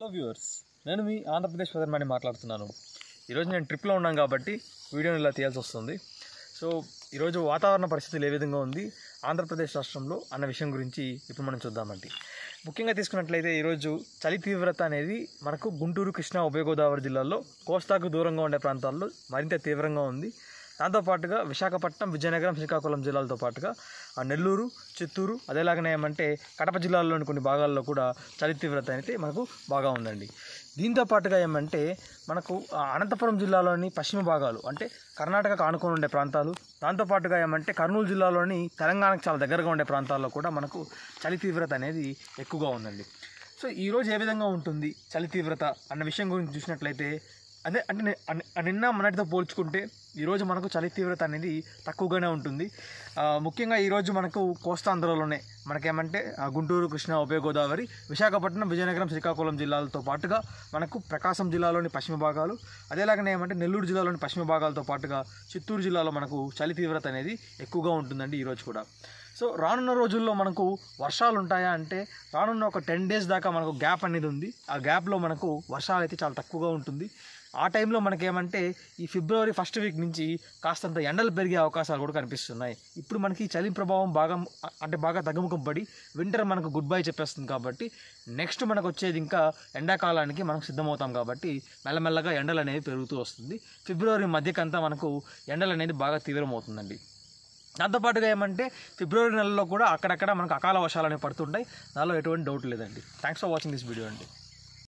hello viewers నేను మీ ఆంధ్రప్రదేశ్ ప్రధాని మాట్లాడుతున్నాను ఈరోజు నేను ట్రిప్లో ఉన్నాను కాబట్టి వీడియోని ఇలా తీయాల్సి వస్తుంది సో ఈరోజు వాతావరణ పరిస్థితులు ఏ విధంగా ఉంది ఆంధ్రప్రదేశ్ రాష్ట్రంలో అన్న విషయం గురించి ఇప్పుడు మనం చూద్దామండి ముఖ్యంగా తీసుకున్నట్లయితే ఈరోజు చలి తీవ్రత అనేది మనకు గుంటూరు కృష్ణా ఉభయ గోదావరి జిల్లాల్లో కోస్తాకు దూరంగా ఉండే ప్రాంతాల్లో మరింత తీవ్రంగా ఉంది దాంతోపాటుగా విశాఖపట్నం విజయనగరం శ్రీకాకుళం జిల్లాలతో పాటుగా ఆ నెల్లూరు చిత్తూరు అదేలాగానే ఏమంటే కడప జిల్లాల్లోని కొన్ని భాగాల్లో కూడా చలి తీవ్రత అయితే మనకు బాగా ఉందండి దీంతో పాటుగా ఏమంటే మనకు ఆ అనంతపురం జిల్లాలోని పశ్చిమ భాగాలు అంటే కర్ణాటకకు ఆనుకొని ఉండే ప్రాంతాలు దాంతోపాటుగా ఏమంటే కర్నూలు జిల్లాలోని తెలంగాణకు చాలా దగ్గరగా ఉండే ప్రాంతాల్లో కూడా మనకు చలి తీవ్రత అనేది ఎక్కువగా ఉందండి సో ఈరోజు ఏ విధంగా ఉంటుంది చలి తీవ్రత అన్న విషయం గురించి చూసినట్లయితే అదే అంటే ని- అన్- నిన్న మొన్నటితో పోల్చుకుంటే ఈరోజు మనకు చలి తీవ్రత అనేది తక్కువగానే ఉంటుంది ఆ, ముఖ్యంగా ఈరోజు మనకు కోస్తాంధ్రలోనే మనకేమంటే ఆ, గుంటూరు కృష్ణా ఉభయ గోదావరి విశాఖపట్నం విజయనగరం శ్రీకాకుళం జిల్లాలతో పాటుగా మనకు ప్రకాశం జిల్లాలోని పశ్చిమ భాగాలు అదేలాగానే ఏమంటే నెల్లూరు జిల్లాలోని పశ్చిమ భాగాలతో పాటుగా చిత్తూరు జిల్లాలో మనకు చలి తీవ్రత అనేది ఎక్కువగా ఉంటుందండి ఈరోజు కూడా సో రానున్న రోజుల్లో మనకు వర్షాలు ఉంటాయా అంటే రానున్న ఒక టెన్ డేస్ దాకా మనకు గ్యాప్ అనేది ఉంది ఆ గ్యాప్లో మనకు వర్షాలు అయితే చాలా తక్కువగా ఉంటుంది ఆ టైంలో మనకేమంటే ఈ ఫిబ్రవరి ఫస్ట్ వీక్ నుంచి కాస్తంత ఎండలు పెరిగే అవకాశాలు కూడా కనిపిస్తున్నాయి ఇప్పుడు మనకి చలి ప్రభావం బాగా అంటే బాగా తగ్గుముఖం పడి వింటర్ మనకు గుడ్ బై చెప్పేస్తుంది కాబట్టి నెక్స్ట్ మనకు వచ్చేది ఇంకా ఎండాకాలానికి మనం సిద్ధమవుతాం కాబట్టి మెల్లమెల్లగా ఎండలు అనేది పెరుగుతూ వస్తుంది ఫిబ్రవరి మధ్యకంతా మనకు ఎండలు అనేది బాగా తీవ్రమవుతుందండి దాంతోపాటుగా ఏమంటే ఫిబ్రవరి నెలలో కూడా అక్కడక్కడ మనకు అకాల వర్షాలు అనేవి పడుతుంటాయి దానిలో ఎటువంటి డౌట్ లేదండి thanks for watching this video అండి